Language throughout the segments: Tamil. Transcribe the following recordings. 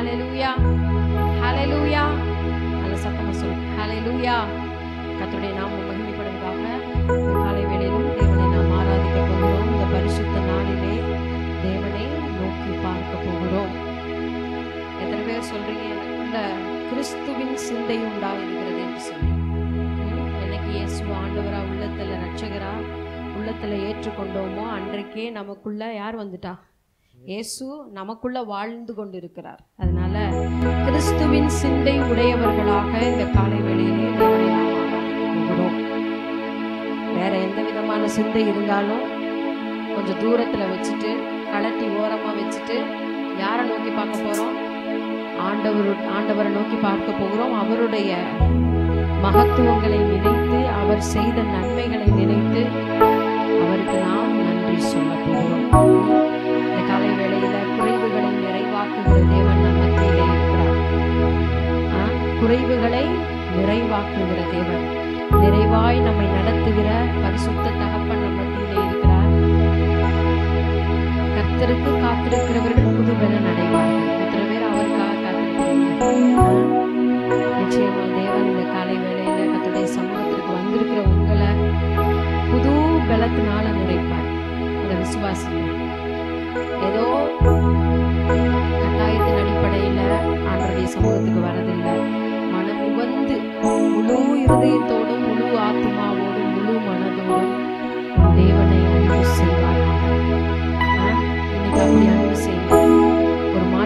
ஹalleluya ஹalleluya நல்ல சத்தமா சொல்லுங்க ஹalleluya கர்த்தருடைய நாமம் மகிமைப்படுவதாக இந்த காலை வேளையிலும் தேவனை நாம் ஆராதிக்க போகிறோம் இந்த பரிசுத்த நாளிலே தேவனை நோக்கி பார்க்க போகிறோம் எத்தனை பேர் சொல்றீங்க எனக்குள்ள கிறிஸ்துவின் சிந்தை உண்டாயிருக்கிறது என்று சொல்லி ம், என்னைக்கு இயேசு ஆண்டவரா உள்ளத்துல ரட்சகரா உள்ளத்துல ஏற்றுக்கொண்டோமோ அன்றைக்கே நமக்குள்ள யார் வந்துட்டா இயேசு நமக்குள்ள வாழ்ந்து கொண்டிருக்கிறார் அதனால கிறிஸ்துவின் சிந்தை உடையவர்களாக இந்த காலை வேளையிலே தேவனை நாம் ஆராதிக்க போகிறோம் வேற எந்த விதமான சிந்தை இருந்தாலும் கொஞ்சம் தூரத்துல வச்சுட்டு கலட்டி ஓரமா வச்சுட்டு யாரை நோக்கி பார்க்க போறோம் ஆண்டவர் ஆண்டவரை நோக்கி பார்க்க போகிறோம் அவருடைய மகத்துவங்களை நினைத்து அவர் செய்த நன்மைகளை நினைத்து அவருக்கு நாம் நன்றி சொல்ல போகிறோம் இந்த காலை வேளையில குறைவுகளை நிறைவாக்குகிற தேவன் நம் மத்தியிலே இருக்கிறார் ஆ, குறைவுகளை நிறைவாக்குகிற தேவன் நிறைவாய் நம்மை நடத்துகிற பரிசுத்த தகப்பன் நம் மத்தியிலே இருக்கிறார் கர்த்தருக்கு காத்திருக்கிறவர்கள் புதுபலன் அடைவார்கள் எத்தனை பேர் அவருக்காக காத்திருக்கிறீங்க நிச்சயமா தேவன் இந்த காலை வேளையில கர்த்தருடைய சமூகத்திற்கு வந்திருக்கிற உங்களை புது பலத்தினால நிறைப்பார் அதை விசுவாசிங்க ஏதோ கட்டாயத்தின் அடிப்படையில ஆண்டருடைய சமூகத்துக்கு வரதில்லை மனம் உவந்து முழு இருதயத்தோடும் முழு ஆத்மாவோடும் முழு மனதோடும் உன் தேவனை அன்பு செய்வாயாக ஆ? இன்னைக்கு அப்படி அன்பு செய்யுங்க ஒரு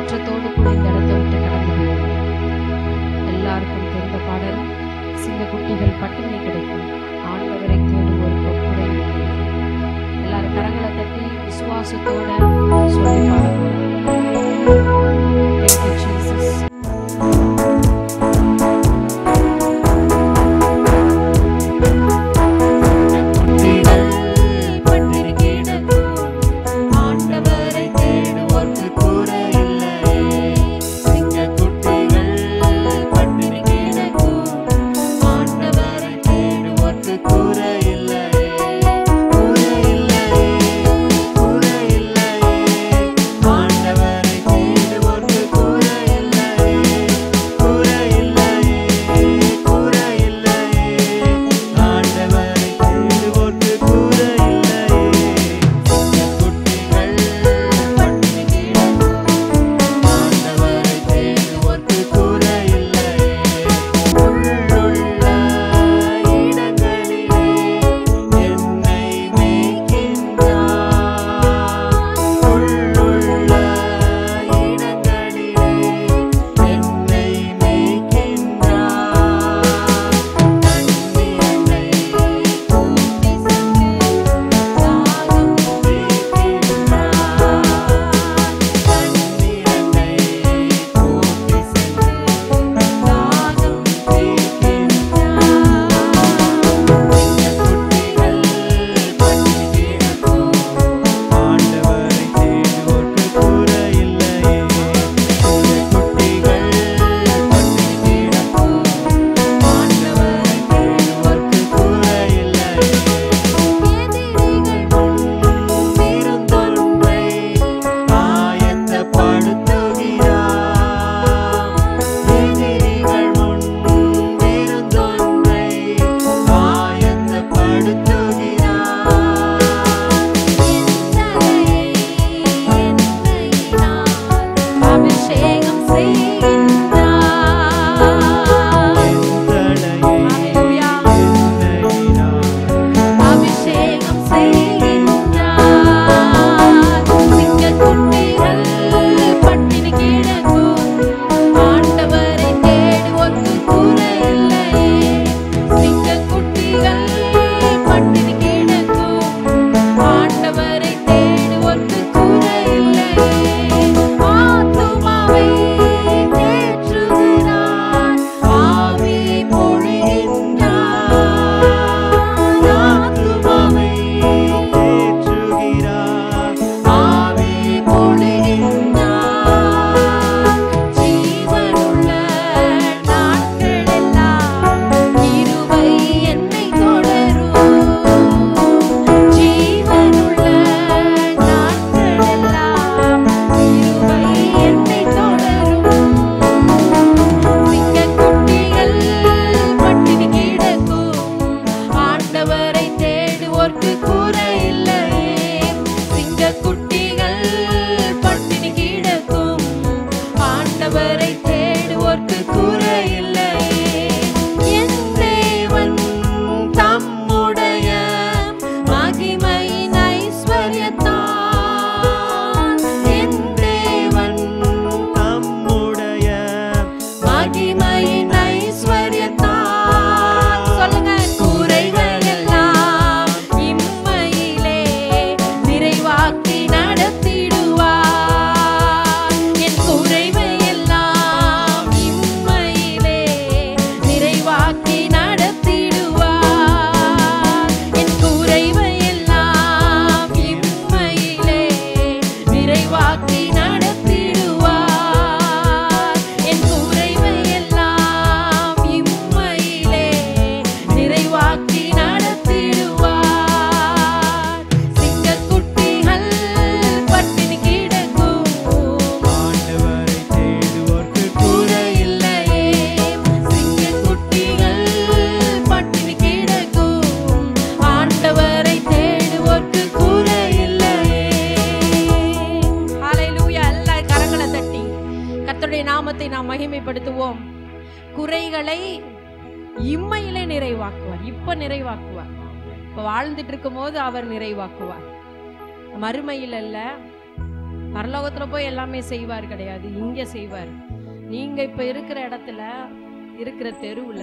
கர்த்தருடைய நாமத்தை நாம் மகிமைப்படுத்துவோம் குறைகளை இம்மையிலே நிறைவாக்குவார் இப்ப நிறைவாக்குவார் இப்ப வாழ்ந்துட்டு இருக்கும் போது அவர் நிறைவாக்குவார் மறுமையில் அல்ல பரலோகத்துல போய் எல்லாமே செய்வார் கிடையாது இங்க செய்வார் நீங்க இப்ப இருக்கிற இடத்துல இருக்கிற தெருவுல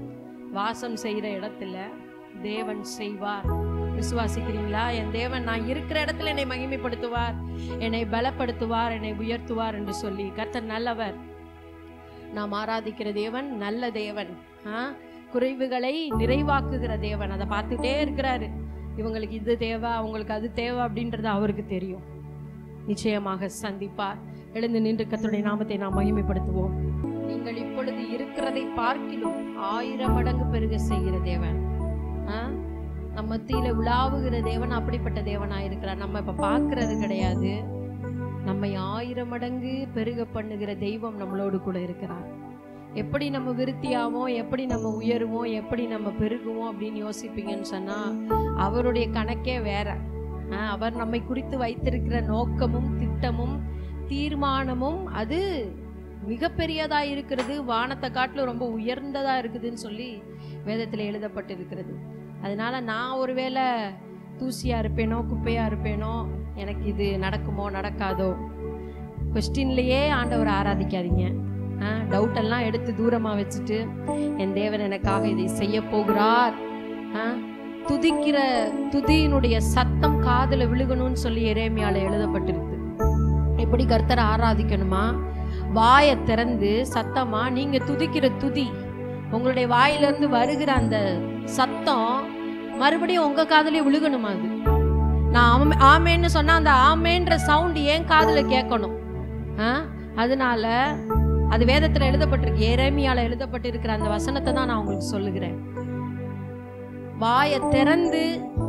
வாசம் செய்யற இடத்துல தேவன் செய்வார் விசுவாசிக்கிறீங்களா என் தேவன் நான் இருக்கிற இடத்துல என்னை மகிமைப்படுத்துவார் என்னை பலப்படுத்துவார் என்னை உயர்த்துவார் என்று சொல்லி கர்த்தர் நல்லவர் நாம் ஆராதிக்கிற தேவன் நல்ல தேவன் ஆ குறைவுகளை நிறைவாக்குகிற தேவன் அதை பார்த்துட்டே இருக்கிறாரு இவங்களுக்கு இது தேவை அவங்களுக்கு அது தேவை அப்படின்றது அவருக்கு தெரியும் நிச்சயமாக சந்திப்பார் எழுந்து நின்று கர்த்தருடைய நாமத்தை நாம் மகிமைப்படுத்துவோம் நீங்கள் இப்பொழுது இருக்கிறதை பார்க்கிலும் ஆயிரம் மடங்கு பெருக செய்கிற தேவன் ஆ? நம்ம மத்தியில உலாவுகிற தேவன் அப்படிப்பட்ட தேவனாக இருக்கிறார் நம்ம இப்ப பார்க்கிறது கிடையாது நம்மை ஆயிரம் மடங்கு பெருக பண்ணுகிற தெய்வம் நம்மளோடு கூட இருக்கிறார் எப்படி நம்ம விருத்தியாவோம் எப்படி நம்ம உயருவோம் எப்படி நம்ம பெருகுவோம் அப்படின்னு யோசிப்பீங்கன்னு சொன்னா அவருடைய கணக்கே வேற ஆ, அவர் நம்மை குறித்து வைத்திருக்கிற நோக்கமும் திட்டமும் தீர்மானமும் அது மிகப்பெரியதா இருக்கிறது வானத்தை காட்டிலும் ரொம்ப உயர்ந்ததா இருக்குதுன்னு சொல்லி வேதத்தில் எழுதப்பட்டிருக்கிறது அதனால நான் ஒருவேளை தூசியா இருப்பேனோ குப்பையா இருப்பேனோ எனக்கு இது நடக்குமோ நடக்காதோ கொஸ்டின்லயே ஆண்டவரை ஆராதிக்காதீங்க டவுட் எல்லாம் எடுத்து தூரமா வச்சுட்டு என் தேவன் எனக்காக இதை செய்ய போகிறார் ஆ, துதிக்கிற துதியினுடைய சத்தம் காதுல விழுகணும்னு சொல்லி எரேமியால எழுதப்பட்டிருக்கு எப்படி கர்த்தரை ஆராதிக்கணுமா வாயை திறந்து சத்தமா நீங்க துதிக்கிற துதி உங்களுடைய வாயிலிருந்து வருகிற அந்த சத்தம் மறுபடியும் உங்க காதுலயே விழுகணுமா அது நான் ஆமே ஆமேன்னு சொன்னா அந்த ஆமேன்ற சவுண்ட் ஏன் காதுல கேட்கணும் ஆ? அதனால அது வேதத்துல எழுதப்பட்டிருக்கு எரேமியால எழுதப்பட்டிருக்கிற அந்த வசனத்தை தான் நான் உங்களுக்கு சொல்லுகிறேன் வாயை திறந்து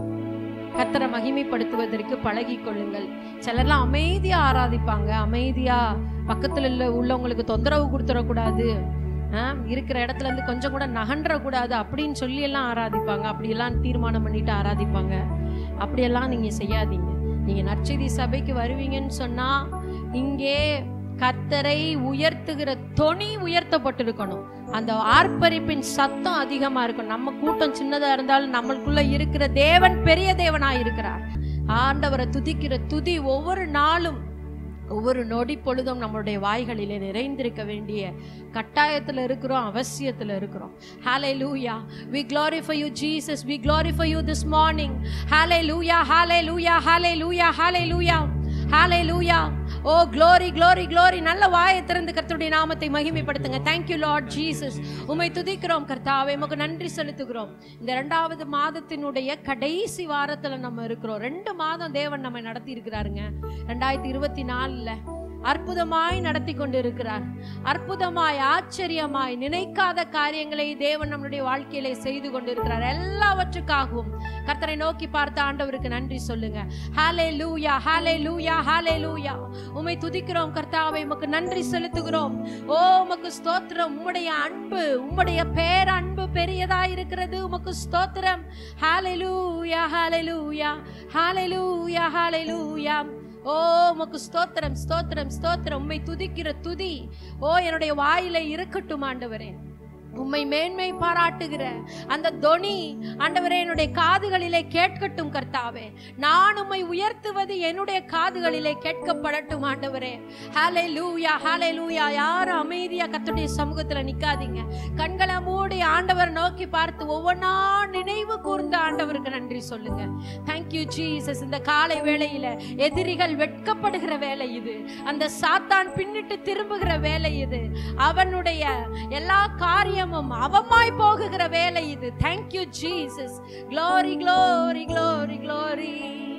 கத்தரை மகிமைப்படுத்துவதற்கு பழகி கொள்ளுங்கள் சிலர்லாம் அமைதியா ஆராதிப்பாங்க அமைதியா பக்கத்துல உள்ள உள்ளவங்களுக்கு தொந்தரவு கொடுத்துடக்கூடாது ஆஹ், இருக்கிற இடத்துல இருந்து கொஞ்சம் கூட நகன்றக்கூடாது அப்படின்னு சொல்லி எல்லாம் ஆராதிப்பாங்க அப்படியெல்லாம் தீர்மானம் பண்ணிட்டு ஆராதிப்பாங்க அப்படியெல்லாம் நீங்க செய்யாதீங்க நீங்க நற்செய்தி சபைக்கு வருவீங்கன்னு சொன்னா இங்கே கத்தரை உயர்த்துகிற தொனி உயர்த்தப்பட்டிருக்கணும் அந்த ஆர்ப்பரிப்பின் சத்தம் அதிகமா இருக்கும் நம்ம கூட்டம் சின்னதா இருந்தாலும் நம்மளுக்குள்ள இருக்கிற தேவன் பெரிய தேவனா இருக்கிறார் ஆண்டவரை துதிக்கிற துதி ஒவ்வொரு நாளும் ஒவ்வொரு நொடி பொழுதும் நம்மளுடைய வாய்களிலே நிறைந்திருக்க வேண்டிய கட்டாயத்துல இருக்கிறோம் அவசியத்துல இருக்கிறோம் ஹalleluya we glorify you jesus we glorify you this morning hallelujah hallelujah hallelujah hallelujah hallelujah O glory glory glory நல்ல வாயை திறந்து கர்த்தருடைய நாமத்தை மகிமைப்படுத்துங்க thank you lord jesus உம்மை துதிக்கிறோம் கர்த்தாவே உமக்கு நன்றி செலுத்துகிறோம் இந்த இரண்டாவது மாதத்தினுடைய கடைசி வாரத்துல நம்ம இருக்கிறோம் ரெண்டு மாதம் தேவன் நம்மை நடத்தி இருக்கிறாருங்க ரெண்டாயிரத்தி இருபத்தி நாலுல அற்புதமாய் நடத்தி கொண்டு இருக்கிறார் அற்புதமாய் ஆச்சரியமாய் நினைக்காத காரியங்களை தேவன் நம்மளுடைய வாழ்க்கையிலே செய்து கொண்டிருக்கிறார் எல்லாவற்றுக்காகவும் கர்த்தரை நோக்கி பார்த்த ஆண்டவருக்கு நன்றி சொல்லுங்க ஹாலே லூயா ஹாலே லூயா ஹாலே லூயா உம்மை துதிக்கிறோம் கர்த்தாவை உமக்கு நன்றி செலுத்துகிறோம் ஓ உமக்கு ஸ்தோத்திரம் உம்முடைய அன்பு உம்முடைய பேர் அன்பு பெரியதா இருக்கிறது உமக்கு ஸ்தோத்திரம் ஹாலே லூயா ஹாலே லூயா ஹாலே லூயா ஹாலே லூயா ஓ உமக்கு ஸ்தோத்திரம் ஸ்தோத்திரம் ஸ்தோத்திரம் உம்மை துதிக்கிற துதி ஓ என்னுடைய வாயில இருக்கட்டும் ஆண்டவரே உம்மை மேன்மை பாராட்டுகிற அந்த தொனி ஆண்டவரே என்னுடைய காதுகளிலே கேட்கட்டும் கர்த்தாவே நான் உம்மை உயர்த்துவது என்னுடைய காதுகளிலே கேட்கப்படட்டும் ஆண்டவரே ஹாலே லூயா ஹாலே லூயா யாரும் அமைதியா கத்துடைய சமூகத்துல நிக்காதீங்க கண்களை மூடி ஆண்டவர் நோக்கி பார்த்து ஒவ்வொன்றா நினைவு கூர்ந்த ஆண்டவருக்கு நன்றி சொல்லுங்க தேங்க்யூ ஜீசஸ் இந்த காலை வேளையில எதிரிகள் வெட்கப்படுகிற வேலை இது அந்த சாத்தான் பின்னிட்டு திரும்புகிற வேலை இது அவனுடைய எல்லா காரியமும் அவமாய் போகுகிற வேலை இது thank you Jesus glory glory glory glory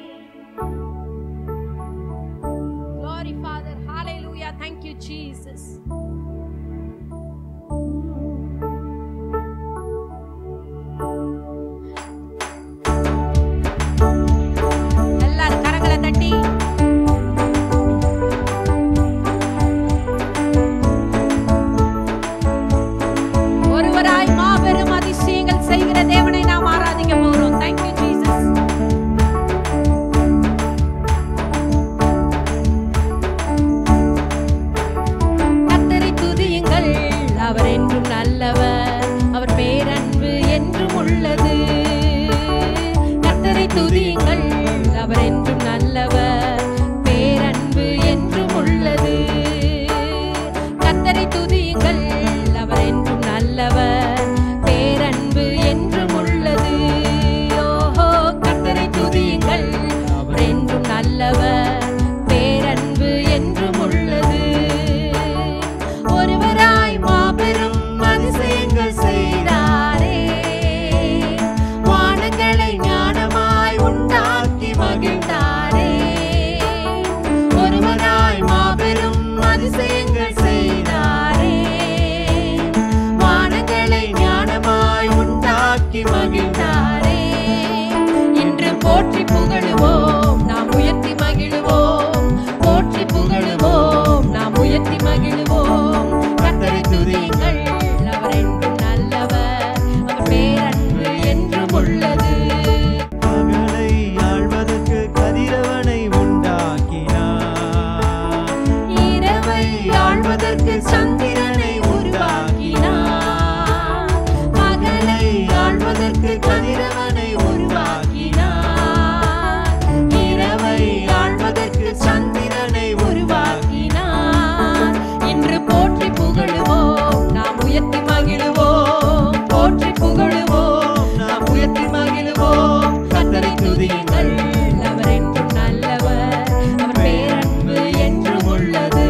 glory father hallelujah thank you jesus எல்லாரும் கரங்களை தட்டி ஒருவராய் மாபெரும் அதிசயங்கள் செய்கிற தேவனை நாம் ஆராதிக்க போகிறோம் தேங்க்யூ ஜீசஸ் கர்த்தர் புகழுவோம் கத்தரை துதியுங்கள் அவர் என்றும் நல்லவர் அவர் பேரன்பு என்றும் உள்ளது பகலை ஆழ்வதற்கு கதிரவனை உண்டாக்கினார் இரவை ஆள்வதற்கு சந்திரனை உருவாக்கினார் பகலை ஆள்வதற்கு கதிரவனை உருவாக்கினார் இரவை ஆள்வதற்கு சந்திரனை உருவாக்கினார் இன்று போற்றி புகழுவோம் நாம் உயர்த்தி மகிழுவோம் போற்றி புகழுவோம் நாம் உயர்த்தி மகிழுவோம் கத்தரை துதியுங்கள் அவர் என்றும் நல்லவர் அவர் பேரன்பு என்றும் உள்ளது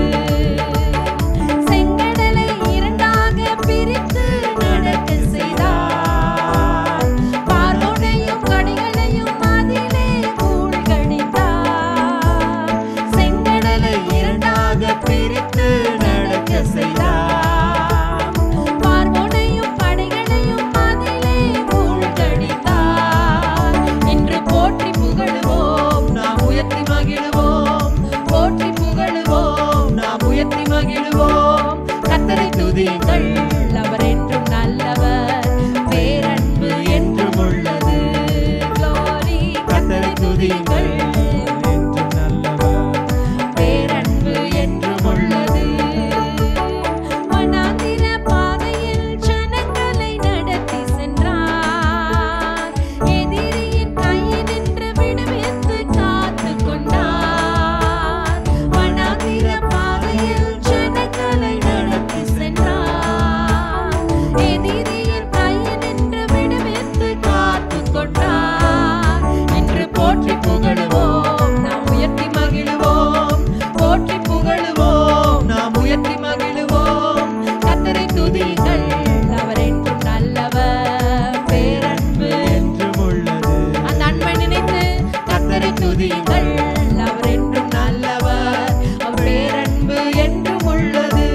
செங்கடலை இரண்டாக பிரித்து நடக்க செய்தார் பார்வோனையும் கடிகளையும் அதிலே மூழ்கடித்தார் செங்கடலை இரண்டாக பிரித்து நடக்க செய்தார் பார்வோனையும் படைகளையும் அதிலே மூழ்கடித்தார் இன்று போற்றி புகழுவோம் நாம் உயர்த்தி மகிழுவோம் போற்றி புகழுவோம் நாம் உயர்த்தி மகிழுவோம் கத்தரை துதியுங்கள் அவர் என்றும் நல்லவர் பேரன்பு என்றும் உள்ளது Glory. கத்தரை துதியுங்கள் என்று நல்லவர் பேரன்பு என்றும் உள்ளது வனாந்திர பாதையில் ஜனங்களை நடத்தி சென்றார் எதிரியின் கையினின்று விடுவித்து காத்து கொண்டார் வனாந்திர பாதையில் ஜனங்களை நடத்தி சென்றார் எதிரியின் கையினின்று விடுவித்து காத்து கொண்டார் இன்று போற்றி புகழுவோம் நாம் உயர்த்தி மகிழுவோம் போற்றி புகழுவோம் நாம் உயர்த்தி மகிழுவோம் கத்தரை துதியுங்கள் அவர் என்றும் நல்லவர் பேரன்பு என்றும் உள்ளது அந்த அன்பை நினைத்து கத்தரை துதியுங்கள் அவர் என்றும் நல்லவர் அவர் பேரன்பு என்றும் உள்ளது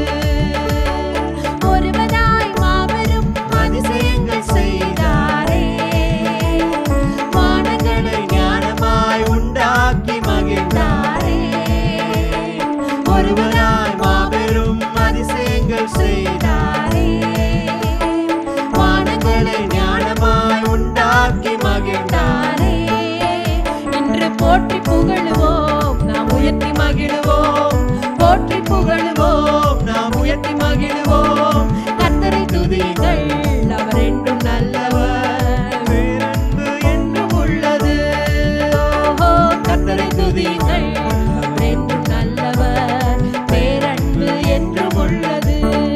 ஒருவராய் மாபெரும் அதிசயங்கள் செய்தாரே வானங்களை ஞானமாய் உண்டாக்கி மகிழ்ந்தாரே ஒருவராய் மாபெரும் அதிசயங்கள் செய்தாரே வானங்களை ஞானமாய் உண்டாக்கி மகிழ்ந்தாரே இன்று போற்றி புகழுவோம் நாம் உயர்த்தி மகிழுவோம் போற்றி புகழுவோம் நாம் உயர்த்தி மகிழுவோம் கத்தரை துதியுங்கள் அவர் என்றும் நல்லவர் பேரன்பு என்றும் உள்ளது ஓஹோ கத்தரை துதியுங்கள் அவர் என்றும் நல்லவர் பேரன்பு என்றும் உள்ளது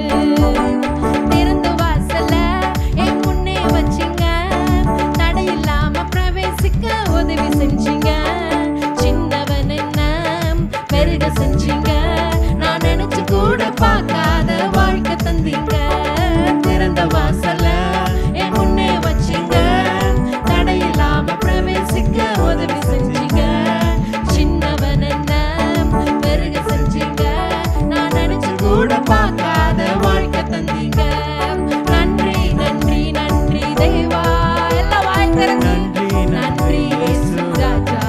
திறந்து வாசல்ல என் முன்னே வச்சிங்க தடை இல்லாம பிரவேசிக்க உதவி செஞ்சீங்க சின்னவன் என்ன பெருக செஞ்சீங்க நான் நினைச்சு கூட பார்க்காத வாழ்க்கை தந்தீங்க திறந்த வாசல்ல என் முன்னே வச்சிங்க தடை இல்லாம பிரவேசிக்க உதவி செஞ்சீங்க சின்னவன் என்ன பெருக செஞ்சீங்க நான் நினைச்சு கூட பார்க்காத வாழ்க்கை தந்தீங்க நன்றி நன்றி நன்றி தேவா எல்லாம் வாய் திறந்து நன்றி, நன்றி இயேசு ராஜா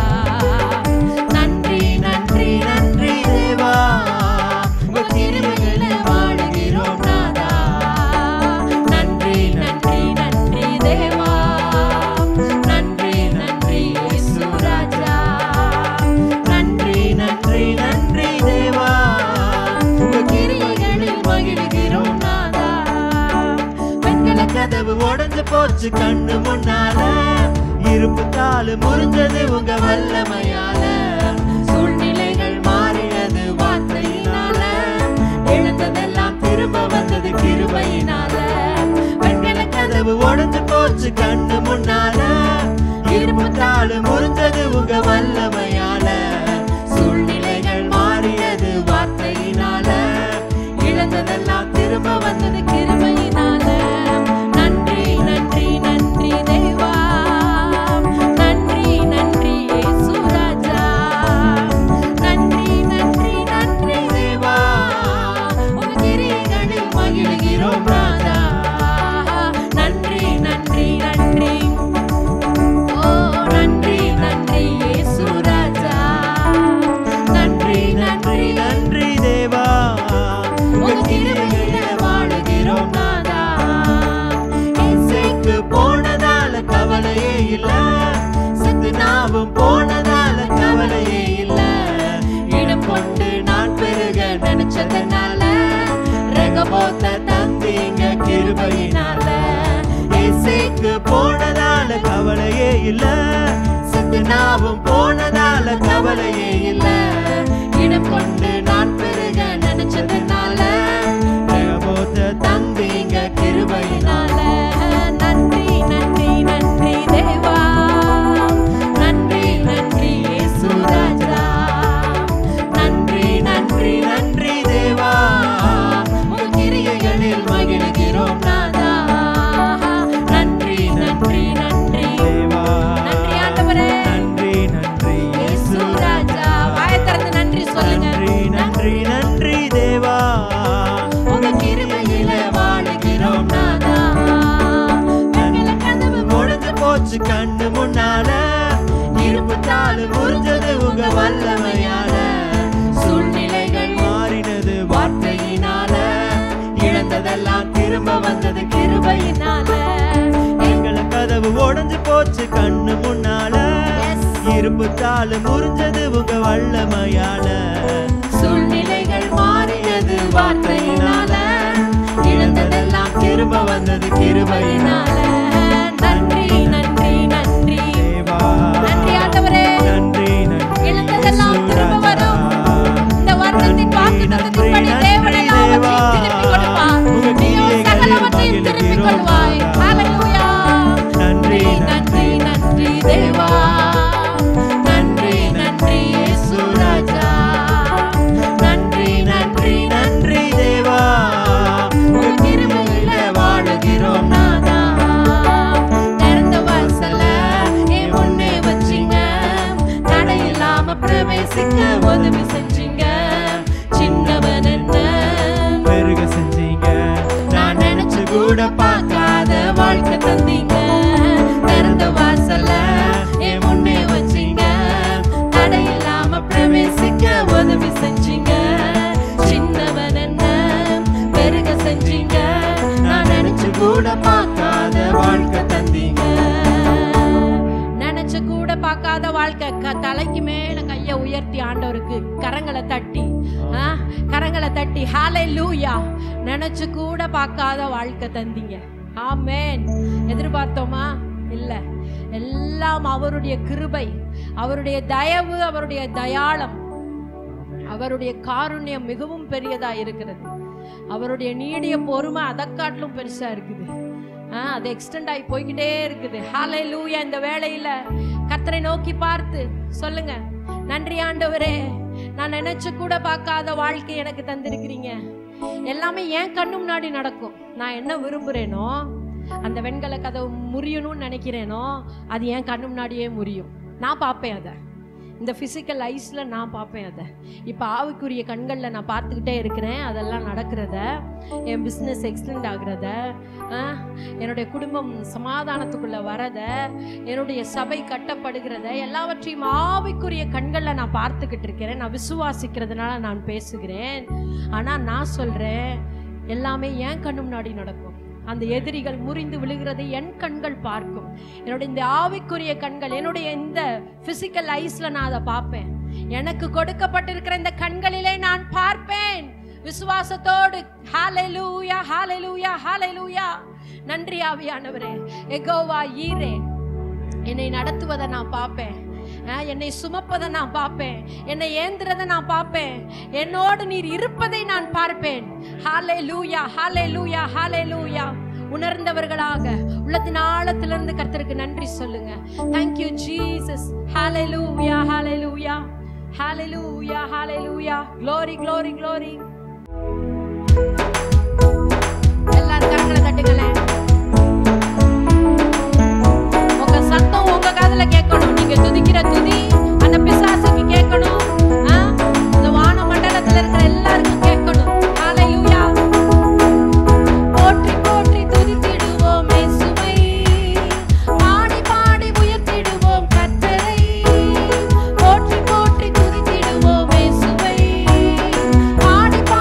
நன்றி நன்றி நன்றி தேவா உங்க கிருபையில வாழுகிறோம் நாதா நன்றி நன்றி நன்றி தேவா நன்றி நன்றி இயேசு ராஜா நன்றி நன்றி நன்றி தேவா உங்க கிரியைகளில் மகிழ்கிறோம் நாதா வெண்கல கதவு உடைஞ்சு போச்சு கண்ணு முன்னால இரும்பு காலு முறிஞ்சது உங்க வல்லமையால சூழ்நிலைகள் மாறினது வார்த்தையினால எழுந்ததெல்லாம் திரும்ப வந்தது கிருபையினால வெண்கல கதவு உடைஞ்சு போச்சு கண்ணு முன்னால இரும்பு காலு முறிஞ்சது உங்க வல்லமையால சூழ்நிலைகள் மாறியது வார்த்தையினால இழந்ததெல்லாம் திரும்ப வந்தது கிருபையினால நன்றி நன்றி நன்றி தேவா நன்றி நன்றி இயேசு ராஜா நன்றி நன்றி நன்றி தேவா உங்க கிரியைகளில் மகிழ்கிறோம் ராஜா நன்றி நன்றி நன்றி ஓ நன்றி நன்றி இயேசு ராஜா உங்க கிருபையில வாழுகிறோம் நாதா இசைக்கு போனதால கவலையே இல்ல செத்து நாவும் போனதால கவலையே இல்ல இடம் கொண்டு நான் பெருக நினைச்சதுனால ரகபோத்த தந்தீங்க கிருபையினால இசைக்கு போனதால கவலையே இல்ல செத்து நாவும் போனதால கவலையே இல்ல இடம் கொண்டு நான் பெருக நினைச்சதுனால ரகபோத்த தந்தீங்க கிருபையினால நன்றி நன்றி நன்றி தேவா நன்றி நன்றி இயேசு ராஜா நன்றி நன்றி நன்றி தேவா உன் கிரியைகளில் மகிழ்கிறோம் நாதா நன்றி நன்றி நன்றி தேவா நன்றி ஆண்டவரே நன்றி நன்றி இயேசு ராஜா வாயை திறந்து நன்றி சொல்லுங்க நன்றி நன்றி நன்றி தேவா உங்க கிருபையில வாழுகிறோம் நாதா வெண்கல கதவு உடைஞ்சு போச்சு கண்ணு முன்னால இருப்பு தாளு முறிஞ்சது உங்க வல்லமையால சூழ்நிலைகள் மாறினது வார்த்தையினால இழந்ததெல்லாம் திரும்ப வந்தது கிருபையினால எங்கள கதவு உடைஞ்சு போச்சு கண்ணு முன்னால Yes. இருப்பு தாளு முறிஞ்சது உங்க வல்லமையால சூழ்நிலைகள் மாறினது வார்த்தையினால இழந்ததெல்லாம் திரும்ப வந்தது கிருபையினால நன்றி நன்றி நன்றி தேவா நன்றி ஆண்டவரே நன்றி நன்றி இழந்ததெல்லாம் திரும்ப வரும். இந்த வருடத்தின் வாக்குத்தத்தத்தின்படி தேவன் எல்லாவற்றையும் திருப்பிக் கொடுப்பார். நீயோ சகலவற்றையும் திருப்பிக் கொள்வாய். ஹalleluya. நன்றி நன்றி நன்றி தேவா நன்றி நன்றி இயேசு ராஜா நன்றி நன்றி நன்றி தேவா உன் கிருபையில வாழுகிறோம் நாதா திறந்த வாசல என் முன்னே வச்சீங்க தடை இல்லாம பிரவேசிக்க உதவி செஞ்சீங்க சின்னவன் என்ன பெருக செஞ்சீங்க நான் நினைச்சு கூட பார்க்காத வாழ்க்கை தந்தீங்க திறந்த வாசல என் முன்னே வச்சீங்க தடை இல்லாம பிரவேசிக்க உதவி செஞ்சீங்க சின்னவன் என்ன பெருக செஞ்சீங்க நான் நினைச்சு கூட பார்க்காத வாழ்க்கை தந்தீங்க நினைச்சு கூட பார்க்காத வாழ்க்கை க- தலைக்கு மேல கைய உயர்த்தி ஆண்டவருக்கு கரங்களை தட்டி ஆ, கரங்களை தட்டி ஹாலே லூயா நினைச்சு கூட பார்க்காத வாழ்க்கை தந்தீங்க ஆமென் எதிர்பார்த்தோமா இல்ல எல்லாம் அவருடைய கிருபை அவருடைய தயவு அவருடைய தயாளம் அவருடைய காருண்யம் மிகவும் பெரியதா இருக்கிறது அவருடைய நீடிய பொறுமை அதை காட்டிலும் பெருசா இருக்குது ஆ, அது எக்ஸ்டெண்ட் ஆகி போய்கிட்டே இருக்குது ஹாலே லூயா இந்த வேளையில கர்த்தரை நோக்கி பார்த்து சொல்லுங்க நன்றி ஆண்டவரே நான் நினைச்சு கூட பார்க்காத வாழ்க்கை எனக்கு தந்திருக்கிறீங்க எல்லாமே என் கண்ணு முன்னாடி நடக்கும் நான் என்ன விரும்புறேனோ அந்த வெண்கல கதவு முறியணும்னு நினைக்கிறேனோ அது என் கண்ணு முன்னாடியே முறியும் நான் பார்ப்பேன் அதை இந்த ஃபிசிக்கல் ஐஸில் நான் பார்ப்பேன் அதை இப்போ ஆவிக்குரிய கண்களில் நான் பார்த்துக்கிட்டே இருக்கிறேன் அதெல்லாம் நடக்கிறத என் பிஸ்னஸ் எக்ஸ்டெண்ட் ஆகுறத ஆ, என்னுடைய குடும்பம் சமாதானத்துக்குள்ளே வரத என்னுடைய சபை கட்டப்படுகிறத எல்லாவற்றையும் ஆவிக்குரிய கண்களில் நான் பார்த்துக்கிட்டு இருக்கிறேன் நான் விசுவாசிக்கிறதுனால நான் பேசுகிறேன் ஆனால் நான் சொல்கிறேன் எல்லாமே என் கண்ணு முன்னாடி நடக்கும் அந்த எதிரிகள் முறிந்து விழுகிறதை என் கண்கள் பார்க்கும் என்னுடைய இந்த ஆவிக்குரிய கண்கள் என்னுடைய இந்த பிசிக்கல் ஐஸ்ல நான் அதை பார்ப்பேன் எனக்கு கொடுக்கப்பட்டிருக்கிற இந்த கண்களிலே நான் பார்ப்பேன் விசுவாசத்தோடு ஹalleluya ஹalleluya ஹalleluya நன்றி ஆவியானவரே எகோவா ஈரே என்னை நடத்துவதை நான் பார்ப்பேன் ஆ, என்னை சுமப்பதை நான் பார்ப்பேன் என்னை ஏந்துறதை நான் பார்ப்பேன் என்னோடு நீர் இருப்பதை நான் பார்ப்பேன் ஹாலே லூயா ஹாலே லூயா ஹாலே லூயா உணர்ந்தவர்களாக உள்ளத்தின் ஆழத்திலிருந்து கர்த்தருக்கு நன்றி சொல்லுங்க தேங்க்யூ ஜீசஸ் ஹாலே லூயா ஹாலே லூயா ஹாலே லூயா ஹாலே லூயா க்ளோரி க்ளோரி க்ளோரி எல்லாரும் கரங்களை தட்டுங்களேன் உங்க சத்தம் உங்க காதுல கேட்கணும் நீங்க துதிக்கிற துதி அந்த பிசாசுக்கு கேட்கணும் ஆ? இந்த வான மண்டலத்துல இருக்கிற எல்லாருக்கும் கேட்கணும் ஹalleluya போற்றி போற்றி துதித்திடுவோம் இயேசுவை பாடி பாடி உயர்த்திடுவோம் கர்த்தரை போற்றி போற்றி துதித்திடுவோம் இயேசுவை பாடி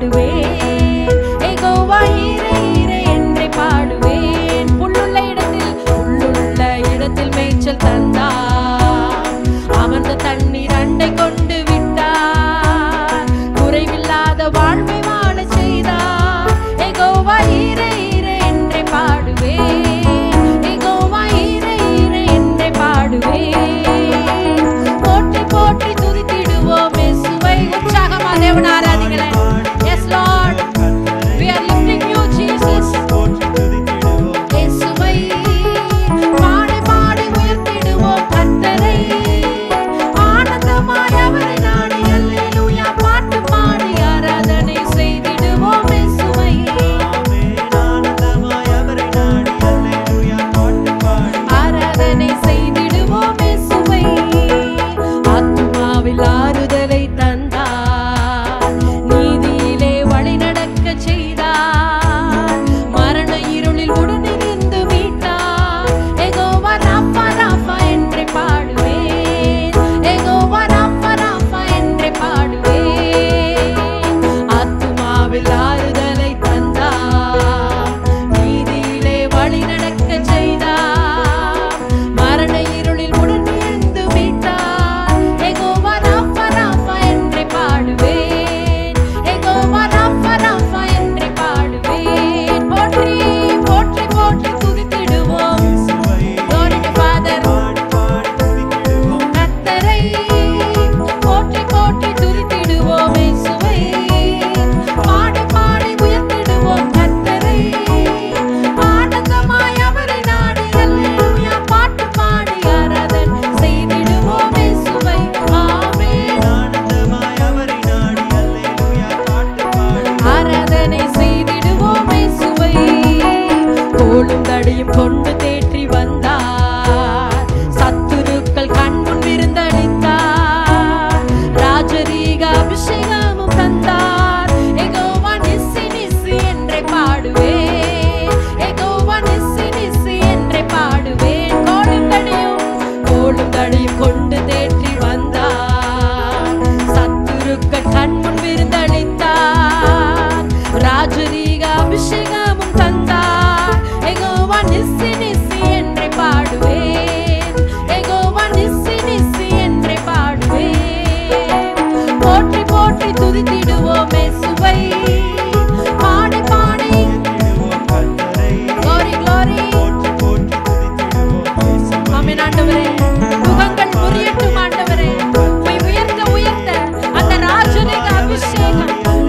பாடுவேன் ஏகோவா ஈரே ஈரே என்றே பாடுவேன் புல்லுள்ள இடத்தில் புல்லுள்ள இடத்தில் மேய்ச்சல் தந்தார் அமர்ந்த தண்ணீர் அண்டை கொண்டு விட்டார் குறைவில்லாத வாழ்வை வாழ செய்தார் ஏகோவா ஈரே ஈரே என்றே பாடுவேன் ஏகோவா ஈரே ஈரே என்றே பாடுவேன் போற்றி போற்றி துதித்திடுவோம் இயேசுவை உற்சாகமா தேவன் ஆராதிங்களே yes lord we are lifting you jesus இயேசுவை பாடி பாடி உயர்த்திடுவோம் கர்த்தரை ஆனந்தமாய் அவரை நாடி அல்லேலூயா பாட்டு பாடி ஆராதனை செய்திடுவோம் இயேசுவை ஆராதனை செய்திடுவோம் இயேசுவை ஆத்துமாவில் ஆறுதலை தந்தார் நீதியிலே வழி நடக்க செய்தார் மரண இருளில் உடனிருந்து மீட்டார் எகோவா ராஃபா ராஃபா என்றே பாடுவேன் எகோவா ராஃபா ராஃபா என்றே பாடுவேன் ஆத்துமாவில் ஆறுதலை தந்தார் நீதியிலே வழி நடக்க செய்தார் மரண இருளில் உடனிருந்து மீட்டார் எகோவா ராஃபா ராஃபா என்றே பாடுவேன் எகோவா ராஃபா ராஃபா என்றே பாடுவேன் போற்றி போற்றி போற்றி துதித்திடுவோம் Glory to Father. கர்த்தரை போற்றி போற்றி துதித்திடுவோம் இயேசுவை பாடி பாடி உயர்த்திடுவோம் கர்த்தரை ஆனந்தமாய் அவரை நாடி அல்லேலூயா பாட்டு பாடி ஆராதனை செய்திடுவோம் இயேசுவை ஆமென் ஆராதனை செய்திடுவோம் இயேசுவை தோளும் தடியும் கொண்டு தேற்றி வந்தார் சத்துருக்கள் கண்முன் விருந்தளித்தார் ராஜரீக அபிஷேகமும் தந்தார் எகோவா நிசி நிசி என்றே பாடுவேன் எகோவா நிசி நிசி என்றே பாடுவேன் தோளும் தடியும் தோளும் தடியும் கொண்டு தேற்றி வந்தார் சத்துருக்கள் கண்முன் விருந்தளித்தார் ராஜரீக அபிஷேகமும் தந்தார் எகோவா நிசி நிசி என்றே பாடுவேன் எகோவா நிசி நிசி என்றே பாடுவேன் போற்றி போற்றி துதித்திடுவோம் இயேசுவை பாடி பாடி glory glory ஆமென் ஆண்டவரே முகங்கள் முறியட்டும் ஆண்டவரே உம்மை உயர்த்த உயர்த்த அந்த ராஜரீக அபிஷேகம்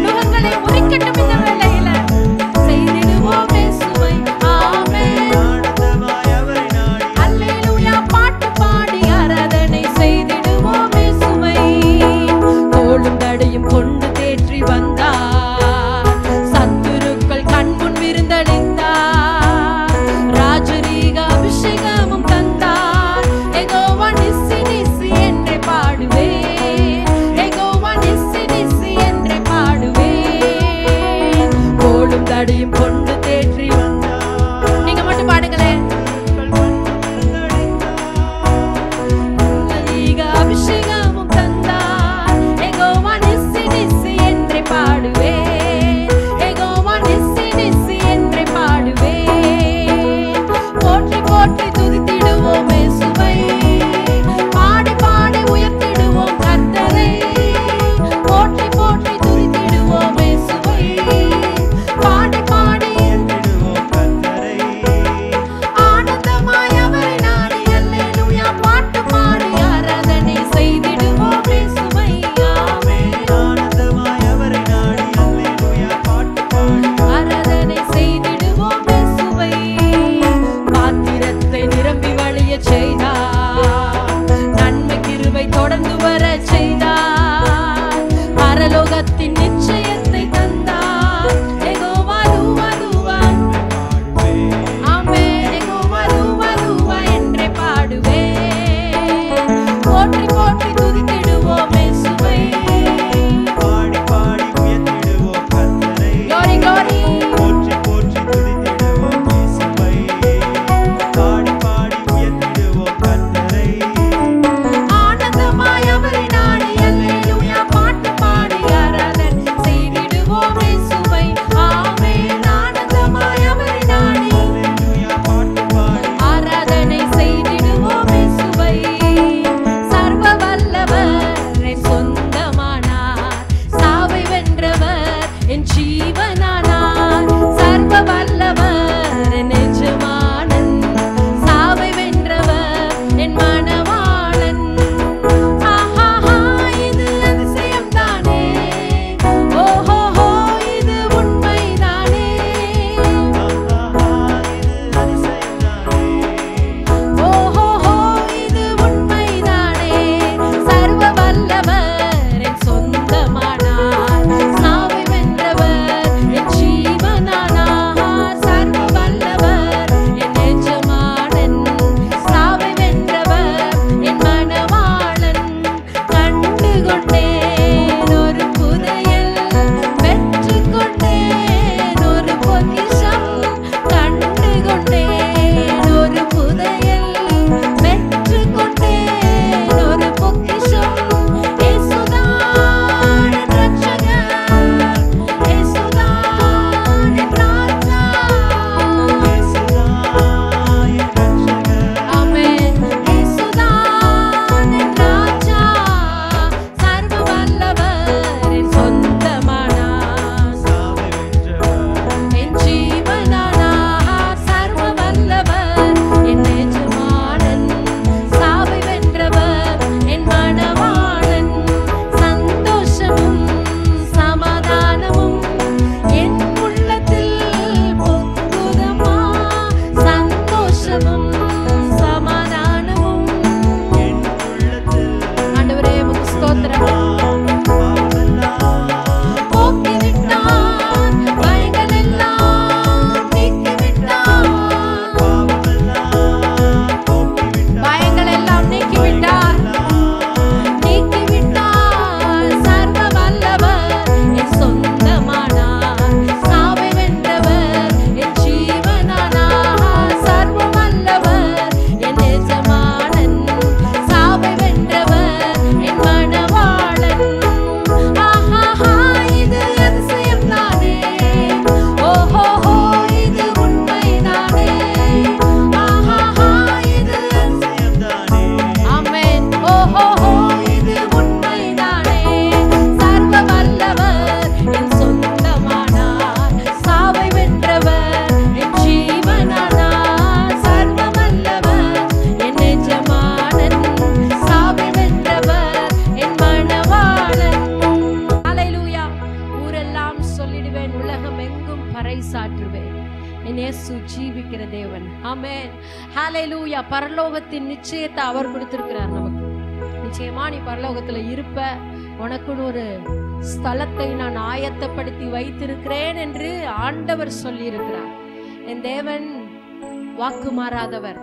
செய்வேன் உலகம் எங்கும் பறைசாற்றுவேன் என் இயேசு ஜீவிக்கிற தேவன் ஆமென் ஹalleluya பரலோகத்தின் நிச்சயத்தை அவர் கொடுத்திருக்கிறார் நமக்கு நிச்சயமா நீ பரலோகத்துல இருப்ப உனக்குன்னு ஒரு ஸ்தலத்தை நான் ஆயத்தப்படுத்தி வைத்திருக்கிறேன் என்று ஆண்டவர் சொல்லி இருக்கிறார் என் தேவன் வாக்கு மாறாதவர்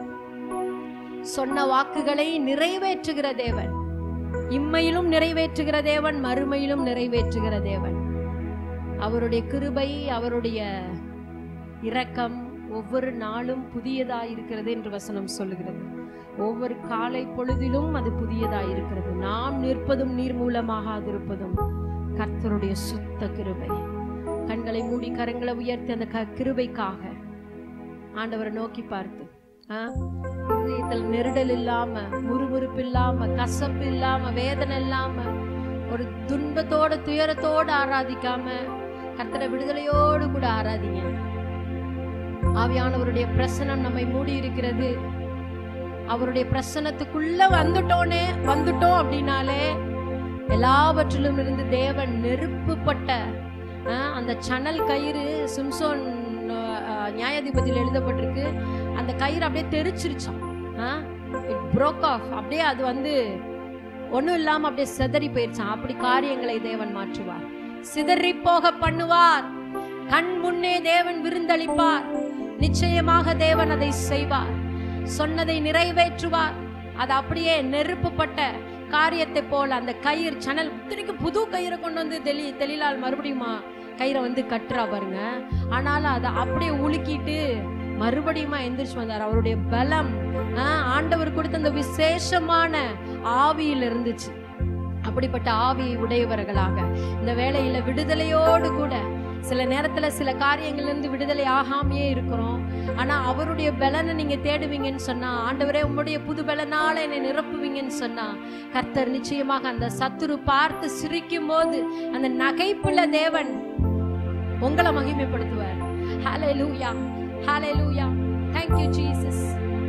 சொன்ன வாக்குகளை நிறைவேற்றுகிற தேவன் இம்மையிலும் நிறைவேற்றுகிற தேவன் மறுமையிலும் நிறைவேற்றுகிற தேவன் அவருடைய கிருபை அவருடைய இரக்கம் ஒவ்வொரு நாளும் புதியதாய் இருக்கிறது என்று வசனம் சொல்லுகிறது ஒவ்வொரு காலை பொழுதிலும் அது புதியதாய் இருக்கிறது நாம் நிற்பதும் நீர் மூலமாகாதிருப்பதும் கர்த்தருடைய சுத்த கிருபை கண்களை மூடி கரங்களை உயர்த்தி அந்த க- கிருபைக்காக ஆண்டவரை நோக்கி பார்த்து ஆ? இதயத்தில் நெருடல் இல்லாம முறுமுறுப்பு இல்லாம கசப்பு இல்லாம வேதனை இல்லாம ஒரு துன்பத்தோட துயரத்தோட ஆராதிக்காம கர்த்தரை விடுதலையோடு கூட ஆராதிங்க ஆவியானவருடைய பிரசனம் நம்மை மூடி இருக்கிறது அவருடைய பிரசனத்துக்குள்ள வந்துட்டோனே வந்துட்டோம் அப்படின்னாலே எல்லாவற்றிலும் இருந்து தேவன் நெருப்புப்பட்ட ஆ, அந்த சணல் கயிறு சிம்சோன் ஆ, நியாயாதிபதியில் எழுதப்பட்டிருக்கு அந்த கயிறு அப்படியே தெரிச்சிருச்சான் இட் broke ஆஃப் அப்படியே அது வந்து ஒன்றும் இல்லாம அப்படியே சிதறி போயிருச்சான் அப்படி காரியங்களை தேவன் மாற்றுவார் சிதறி போக பண்ணுவார் கண் முன்னே தேவன் விருந்தளிப்பார் நிச்சயமாக தேவன் அதை செய்வார் சொன்னதை நிறைவேற்றுவார் அது அப்படியே நெருப்புப்பட்ட காரியத்தை போல அந்த கயிறு சணல் இத்தனைக்கு புது கயிறை கொண்டு வந்து தெளி தெளிலால் மறுபடியுமா கயிறை வந்து கட்டுறா பாருங்க ஆனாலும் அதை அப்படியே உலுக்கிட்டு மறுபடியுமா எந்திரிச்சு வந்தார் அவருடைய பலம் ஆ, ஆண்டவர் கொடுத்த அந்த விசேஷமான ஆவியில் இருந்துச்சு அப்படிப்பட்ட ஆவி உடையவர்களாக இந்த வேளையில விடுதலையோடு கூட சில நேரத்துல சில காரியங்கள்ல இருந்து விடுதலை ஆகாமையே இருக்கிறோம் ஆனா அவருடைய பலனை நீங்க தேடுவீங்கன்னு சொன்னா ஆண்டவரே உம்முடைய புது பலனால என்னை நிரப்புவீங்கன்னு சொன்னா கர்த்தர் நிச்சயமாக அந்த சத்துரு பார்த்து சிரிக்கும் போது அந்த நகைப்புள்ள தேவன் உங்களை மகிமைப்படுத்துவார் ஹalleluya ஹalleluya thank you Jesus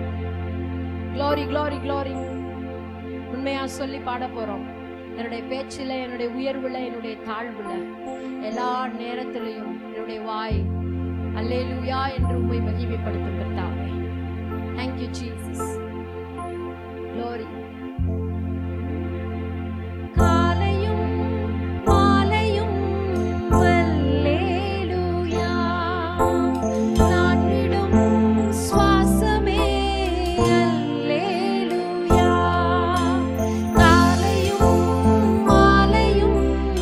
glory glory glory உண்மையா சொல்லி பாட போறோம் என்னுடைய பேச்சில் என்னுடைய உயர்வுல என்னுடைய தாழ்வுல எல்லா நேரத்திலையும் என்னுடைய வாய் அல்லேலூயா என்று உண்மை மகிமைப்படுத்தும் கர்த்தாவே தேங்க்யூ ஜீசஸ் glory காலையும் மாலையும் அல்லேலூயா நான் விடும் சுவாசமே அல்லேலூயா காலையும் மாலையும்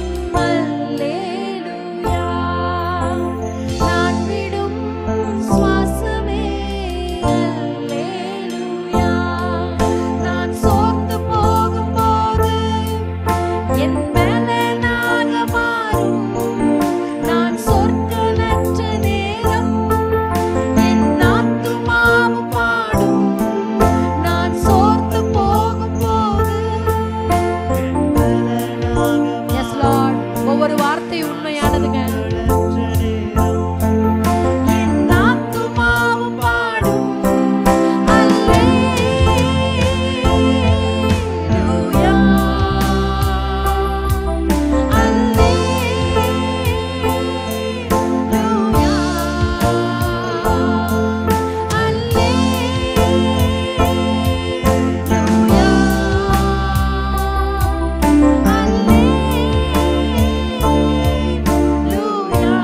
அல்லேலூயா நான் விடும் சுவாசமே அல்லேலூயா நான் சோர்ந்து போகும்போது என் பலனாக மாறும் நான் சொற்களற்ற நேரம் என் ஆத்துமாவும் பாடும் நான் சோர்ந்து போகும்போது எஸ் லார்ட் ஒவ்வொரு வார்த்தை உண்மையானதுங்க என் ஆத்துமாவும் பாடும் அல்லேலூயா அல்லேலூயா அல்லேலூயா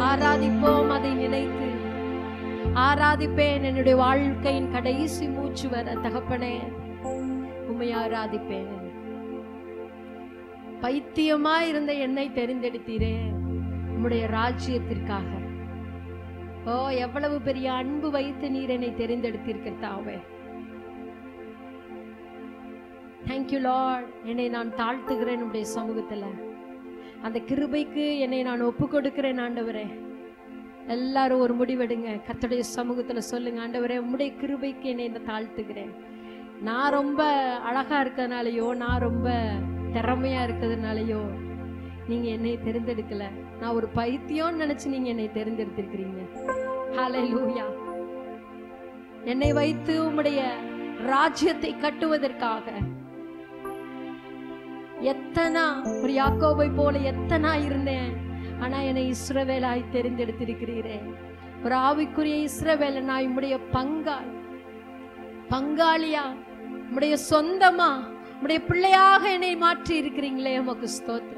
ஆராதிப்போம் அதை நினைத்து ஆராதிப்பேன் என்னுடைய வாழ்க்கையின் கடைசி மூச்சு வர தகப்பனே உம்மை ஆராதிப்பேன் பைத்தியமா இருந்த என்னை தெரிந்தெடுத்தீரே உம்முடைய ராஜ்யத்திற்காக ஓ எவ்வளவு பெரிய அன்பு வைத்து நீர் என்னை தெரிந்தெடுத்திருக்கிறதாவே தேங்க்யூ லார்ட் என்னை நான் தாழ்த்துகிறேன் உடைய சமூகத்துல அந்த கிருபைக்கு என்னை நான் ஒப்பு கொடுக்கிறேன் ஆண்டவரே எல்லாரும் ஒரு முடிவெடுங்க கர்த்தருடைய சமூகத்துல சொல்லுங்க ஆண்டவரே உம்முடைய கிருபைக்கு என்னை நான் தாழ்த்துகிறேன் நான் ரொம்ப அழகா இருக்கிறதுனாலயோ நான் ரொம்ப திறமையா இருக்கிறதுனாலயோ நீங்க என்னை தெரிந்தெடுக்கல நான் ஒரு பைத்தியம்னு நினைச்சு நீங்க என்னை தெரிந்தெடுத்திருக்கிறீங்க ஹalleluya என்னை வைத்து உம்முடைய ராஜ்யத்தை கட்டுவதற்காக எத்தனா ஒரு யாக்கோபை போல எத்தனா இருந்தேன் ஆனா என்னை இஸ்ரவேலாய் தெரிந்தெடுத்திருக்கிறீரே ஒரு ஆவிக்குரிய இஸ்ரவேலனாய் உம்முடைய பங்காய் பங்காளியா உம்முடைய சொந்தமா உம்முடைய பிள்ளையாக என்னை மாற்றி இருக்கிறீங்களே உமக்கு ஸ்தோத்திரம்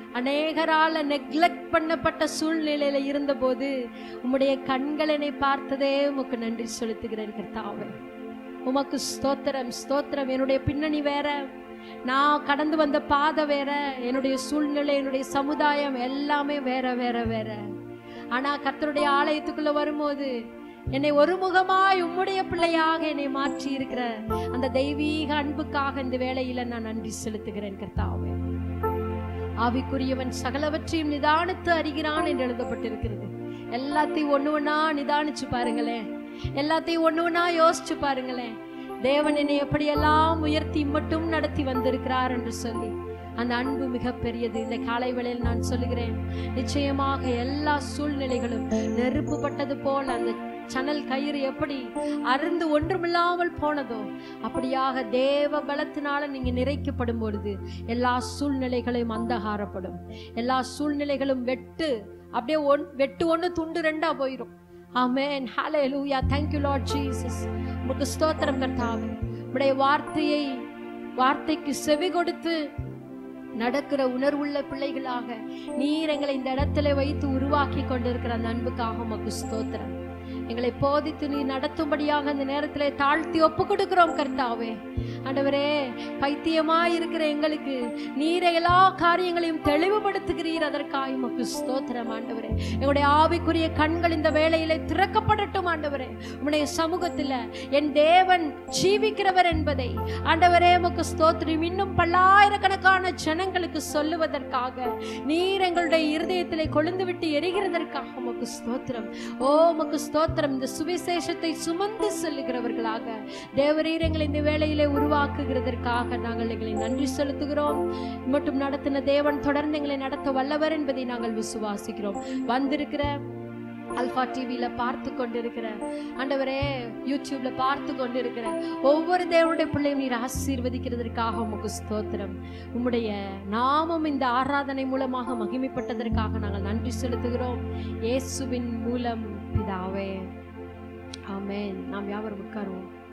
அநேகரால நெக்லெக்ட் பண்ணப்பட்ட சூழ்நிலையில இருந்தபோது உம்முடைய கண்கள் என்னை பார்த்ததே உமக்கு நன்றி செலுத்துகிறேன் கர்த்தாவே உமக்கு ஸ்தோத்திரம் ஸ்தோத்திரம் என்னுடைய பின்னணி வேற நான் கடந்து வந்த பாதை வேற என்னுடைய சூழ்நிலை என்னுடைய சமுதாயம் எல்லாமே வேற வேற வேற ஆனா கர்த்தருடைய ஆலயத்துக்குள்ள வரும்போது என்னை ஒருமுகமாய் உம்முடைய பிள்ளையாக என்னை மாற்றி இருக்கிற அந்த தெய்வீக அன்புக்காக இந்த வேளையில நான் நன்றி செலுத்துகிறேன் கர்த்தாவே ஆவிக்குரியவன் சகலவற்றையும் நிதானித்து அறிகிறான் என்று எழுதப்பட்டிருக்கிறது எல்லாத்தையும் ஒண்ணு ஒண்ணா நிதானிச்சு பாருங்களேன் எல்லாத்தையும் ஒண்ணு ஒண்ணா யோசிச்சு பாருங்களேன் தேவன் என்னை எப்படியெல்லாம் உயர்த்தி மட்டும் நடத்தி வந்திருக்கிறார் என்று சொல்லி அந்த அன்பு மிக பெரியது இந்த காலை வேளையில் நான் சொல்லுகிறேன் நிச்சயமாக எல்லா சூழ்நிலைகளும் நெருப்புப்பட்டது போல அந்த சணல் கயிறு எப்படி அருந்து ஒன்றுமில்லாமல் போனதோ அப்படியாக தேவ பலத்தினால நீங்க நிறைக்கப்படும் பொழுது எல்லா சூழ்நிலைகளையும் அந்தகாரப்படும் எல்லா சூழ்நிலைகளும் வெட்டு அப்படியே ஒன் வெட்டு ஒன்று துண்டு ரெண்டா போயிடும் ஆமென் ஹalleluya thank you lord jesus உங்களுக்கு ஸ்தோத்திரம் கர்த்தாவே உடைய வார்த்தையை வார்த்தைக்கு செவி கொடுத்து நடக்கிற உணர்வுள்ள பிள்ளைகளாக நீர் எங்களை இந்த இடத்துல வைத்து உருவாக்கி கொண்டிருக்கிற அந்த அன்புக்காக உமக்கு ஸ்தோத்திரம் எங்களை போதித்து நீ நடத்தும்படியாக அந்த நேரத்தில் தாழ்த்தி ஒப்பு கொடுக்கிறோம் கர்த்தாவே ஆண்டவரே பைத்தியமா இருக்கிற எங்களுக்கு நீர் எல்லா காரியங்களையும் தெளிவுபடுத்துகிறீர் அதற்காக உமக்கு ஸ்தோத்திரம் ஆண்டவரே எங்களுடைய ஆவிக்குரிய கண்கள் இந்த வேளையிலே திறக்கப்படட்டும் ஆண்டவரே உம்முடைய சமூகத்தில் என் தேவன் ஜீவிக்கிறவர் என்பதை ஆண்டவரே உமக்கு ஸ்தோத்திரம் இன்னும் பல்லாயிரக்கணக்கான ஜனங்களுக்கு சொல்லுவதற்காக நீர் எங்களுடைய இருதயத்திலே கொழுந்து விட்டு எரிகிறதற்காக உமக்கு ஸ்தோத்திரம் ஓ உமக்கு ஸ்தோத்திரம் இந்த சுவிசேஷத்தை சுமந்து செல்லுகிறவர்களாக தேவரீர் எங்களை இந்த வேளையிலே உருவாக்குகிறதற்காக நாங்கள் எங்களை நன்றி செலுத்துகிறோம் மட்டும் நடத்தின தேவன் தொடர்ந்து எங்களை நடத்த வல்லவர் என்பதை நாங்கள் விசுவாசிக்கிறோம் வந்திருக்கிற அல்ஃபா டிவியில பார்த்து கொண்டிருக்கிற ஆண்டவரே யூடியூப்ல பார்த்து கொண்டிருக்கிற ஒவ்வொரு தேவனுடைய பிள்ளையும் நீர் ஆசீர்வதிக்கிறதற்காக உமக்கு ஸ்தோத்திரம் உம்முடைய நாமம் இந்த ஆராதனை மூலமாக மகிமைப்பட்டதற்காக நாங்கள் நன்றி செலுத்துகிறோம் இயேசுவின் மூலம் பிதாவே ஆமென் நாம் யாவரும் உட்காருவோம்